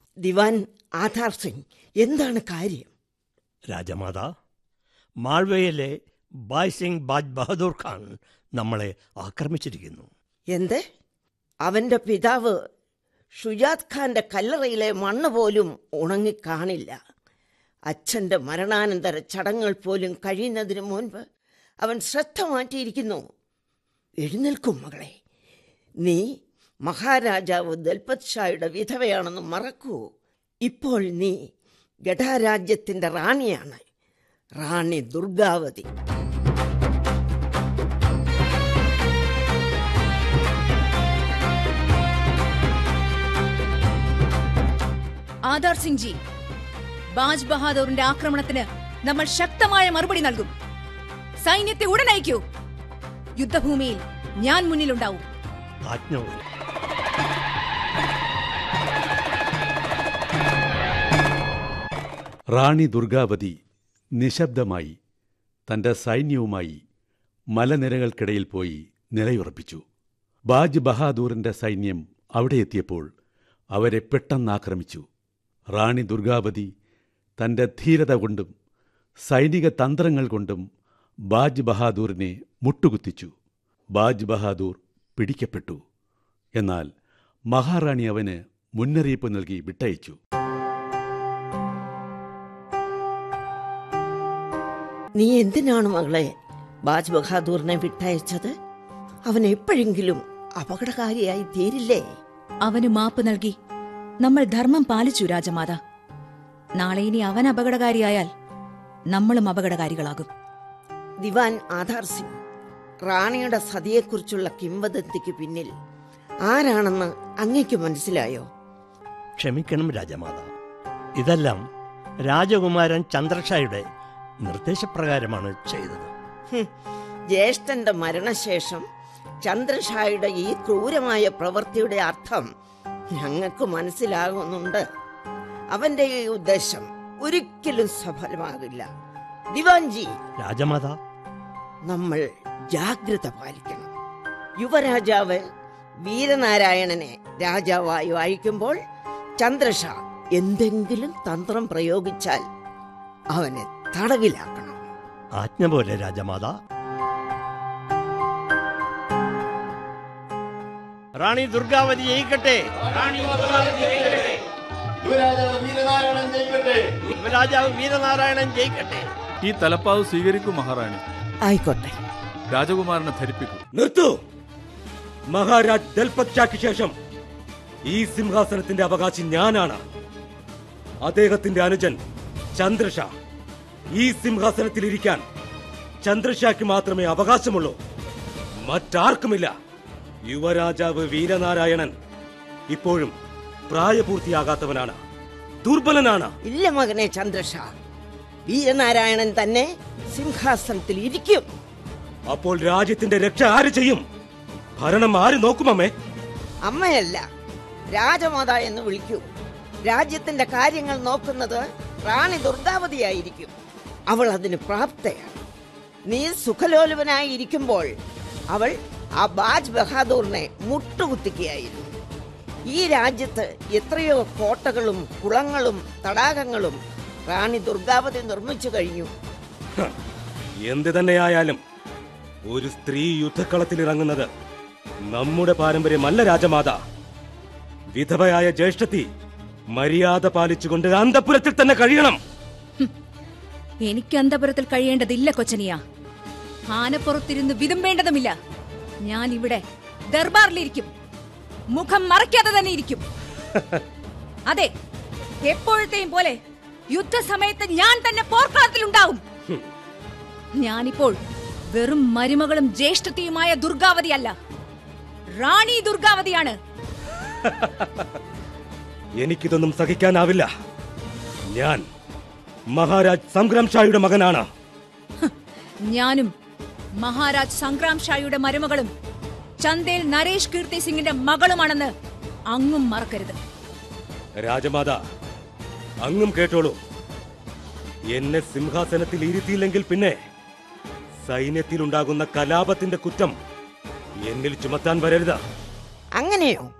ദിവാൻ ആധാർ സിംഗ് എന്താണ് കാര്യം രാജമാത മാൾവയിലെ ബായ് സിംഗ് ബാജ് ബഹദൂർ ഖാൻ നമ്മളെ ആക്രമിച്ചിരിക്കുന്നു എന്ത് അവന്റെ പിതാവ് ഷുജാത് ഖാന്റെ കല്ലറയിലെ മണ്ണ് പോലും ഉണങ്ങിക്കാണില്ല അച്ഛന്റെ മരണാനന്തര ചടങ്ങുകൾ പോലും കഴിയുന്നതിന് മുൻപ് അവൻ ശ്രദ്ധ മാറ്റിയിരിക്കുന്നു എഴുന്നേൽക്കും മകളെ നീ മഹാരാജാവ് ദൽപത് ഷായുടെ വിധവയാണെന്ന് മറക്കൂ ഇപ്പോൾ നീ ഗഡാരാജ്യത്തിന്റെ റാണിയാണ് റാണി ദുർഗാവതി ആധാർ സിംഗ് ജി ബാജ് ബഹാദൂറിന്റെ ആക്രമണത്തിന് നമ്മൾ ശക്തമായ മറുപടി നൽകും സൈന്യത്തെ ഉടൻ അയക്കൂ യുദ്ധഭൂമിയിൽ ഞാൻ മുന്നിലുണ്ടാവും ആജ്ഞ പോലെ റാണി ദുർഗാവതി നിശബ്ദമായി തന്റെ സൈന്യവുമായി മലനിരകൾക്കിടയിൽ പോയി നിലയുറപ്പിച്ചു ബാജ് ബഹാദൂറിന്റെ സൈന്യം അവിടെ എത്തിയപ്പോൾ അവരെ പെട്ടെന്നാക്രമിച്ചു റാണി ദുർഗാവതി തന്റെ ധീരത കൊണ്ടും സൈനിക തന്ത്രങ്ങൾ കൊണ്ടും ബാജ് ബഹാദൂറിനെ മുട്ടുകുത്തിച്ചു ബാജ് ബഹാദൂർ പിടിക്കപ്പെട്ടു എന്നാൽ മഹാറാണി അവന് മുന്നറിയിപ്പ് നൽകി വിട്ടയച്ചു നീ എന്തിനാണ് മകളെ ബാജ് ബഹാദൂറിനെ വിട്ടയച്ചത് അവൻ എപ്പോഴെങ്കിലും അപകടകാരിയായി തീരില്ലേ അവന് മാപ്പ് നൽകി നമ്മൾ ധർമ്മം പാലിച്ചു രാജമാത നാളെ ഇനി അവൻ അപകടകാരിയായാൽ നമ്മളും അപകടകാരികളാകും ദിവാൻ ആധാർ സിംഗ് റാണിയുടെ സതിയെക്കുറിച്ചുള്ള കിംവദന്തിക്ക് പിന്നിൽ ആരാണെന്ന് അങ്ങയ്ക്ക് മനസ്സിലായോ ക്ഷമിക്കണം രാജമാത ഇതെല്ലാം രാജകുമാരൻ ചന്ദ്രഷായുടെ നിർദ്ദേശപ്രകാരമാണ് ചെയ്തത് ഹും, ജ്യേഷ്ഠന്റെ മരണശേഷം ചന്ദ്രഷായുടെ ഈ ക്രൂരമായ പ്രവൃത്തിയുടെ അർത്ഥം ഞങ്ങൾക്ക് മനസ്സിലാകുന്നുണ്ട് അവന്റെ ഈ ഉദ്ദേശം ഒരിക്കലും സഫലമാകില്ല ദിവാൻജി രാജമാത നമ്മൾ ജാഗ്രത പാലിക്കണം യുവരാജാവ് വീരനാരായണനെ രാജാവായി അയക്കുമ്പോൾ ചന്ദ്രഷ എന്തെങ്കിലും തന്ത്രം പ്രയോഗിച്ചാൽ അവനെ തടവിലാക്കണം ആജ്ഞ പോലെ രാജമാത റാണി ദുർഗാവതി ജയിക്കട്ടെ യുവരാജാവ് വീരനാരായണൻ ജയിക്കട്ടെ രാജാവ് വീരനാരായണൻ ജയിക്കട്ടെ ഈ തലപ്പാവ് സ്വീകരിക്കൂ മഹാറാണി ആയിക്കോട്ടെ രാജകുമാരനെ ധരിപ്പിക്കൂ നിർത്തൂ മഹാരാജ് ദൽപത് ഷാക്ക് ശേഷം ഈ സിംഹാസനത്തിന്റെ അവകാശി ഞാനാണ് അദ്ദേഹത്തിന്റെ അനുജൻ ചന്ദ്രഷാ ഈ സിംഹാസനത്തിൽ ഇരിക്കാൻ ചന്ദ്രഷാക്ക് മാത്രമേ അവകാശമുള്ളൂ മറ്റാർക്കുമില്ല യുവരാജാവ് വീരനാരായണൻ ഇപ്പോഴും പ്രായപൂർത്തിയാകാത്തവനാണ് ദുർബലനാണ് ഇല്ല മകനെ ചന്ദ്രഷ വീരനാരായണൻ തന്നെ സിംഹാസനത്തിൽ ഇരിക്കും അപ്പോൾ രാജ്യത്തിന്റെ രക്ഷ ആര് ചെയ്യും ഭരണം ആര് നോക്കുമമ്മേ അമ്മയല്ല രാജമാത എന്ന് വിളിക്കൂ രാജ്യത്തിന്റെ കാര്യങ്ങൾ നോക്കുന്നത് റാണി ദുർഗാവതിയായിരിക്കും അവൾ അതിന് പ്രാപ്തയാണ് നീ സുഖലോലുപനായി ഇരിക്കുമ്പോൾ അവൾ ആ ബാജ് ബഹാദൂറിനെ മുട്ടുകുത്തിക്കുകയായിരുന്നു ഈ രാജ്യത്ത് എത്രയോ കോട്ടകളും കുളങ്ങളും തടാകങ്ങളും റാണി ദുർഗാവതി നിർമ്മിച്ചു കഴിഞ്ഞു ഹ, എന്ത് തന്നെയായാലും ഒരു സ്ത്രീ യുദ്ധക്കളത്തിൽ ഇറങ്ങുന്നത് നമ്മുടെ പാരമ്പര്യമല്ല രാജമാത വിധവയായ ജ്യേഷ്ഠത്തി മര്യാദ പാലിച്ചുകൊണ്ട് അന്തപുരത്തിൽ തന്നെ കഴിയണം എനിക്ക് അന്തപുരത്തിൽ കഴിയേണ്ടതില്ല കൊച്ചനിയ ആനപ്പുറത്തിരുന്ന് വിതുമ്പേണ്ടതുമില്ല ഞാൻ ഇവിടെ ദർബാറിലിരിക്കും മുഖം മറയ്ക്കാതെ തന്നെ ഇരിക്കും അതെ എപ്പോഴത്തെയും പോലെ യുദ്ധസമയത്ത് ഞാൻ തന്നെ പോർക്കളത്തിലുണ്ടാവും ഞാനിപ്പോൾ വെറും മരുമകളും ജ്യേഷ്ഠത്തിയുമായ ദുർഗാവതിയല്ല റാണി ദുർഗാവതിയാണ് എനിക്കിതൊന്നും സഹിക്കാനാവില്ല ഞാൻ മഹാരാജ് സംഗ്രാം ഷായുടെ മകനാണ് ഞാനും മഹാരാജ് സംഗ്രാം ഷായുടെ മരുമകളും ചന്ദേൽ നരേഷ് കീർത്തി സിംഗിന്റെ മകളുമാണെന്ന് അങ്ങും മറക്കരുത് രാജമാത അങ്ങും കേട്ടോളൂ എന്നെ സിംഹാസനത്തിൽ ഇരുത്തിയില്ലെങ്കിൽ പിന്നെ സൈന്യത്തിലുണ്ടാകുന്ന കലാപത്തിന്റെ കുറ്റം എന്നിൽ ചുമത്താൻ വരരുത് അങ്ങനെയോ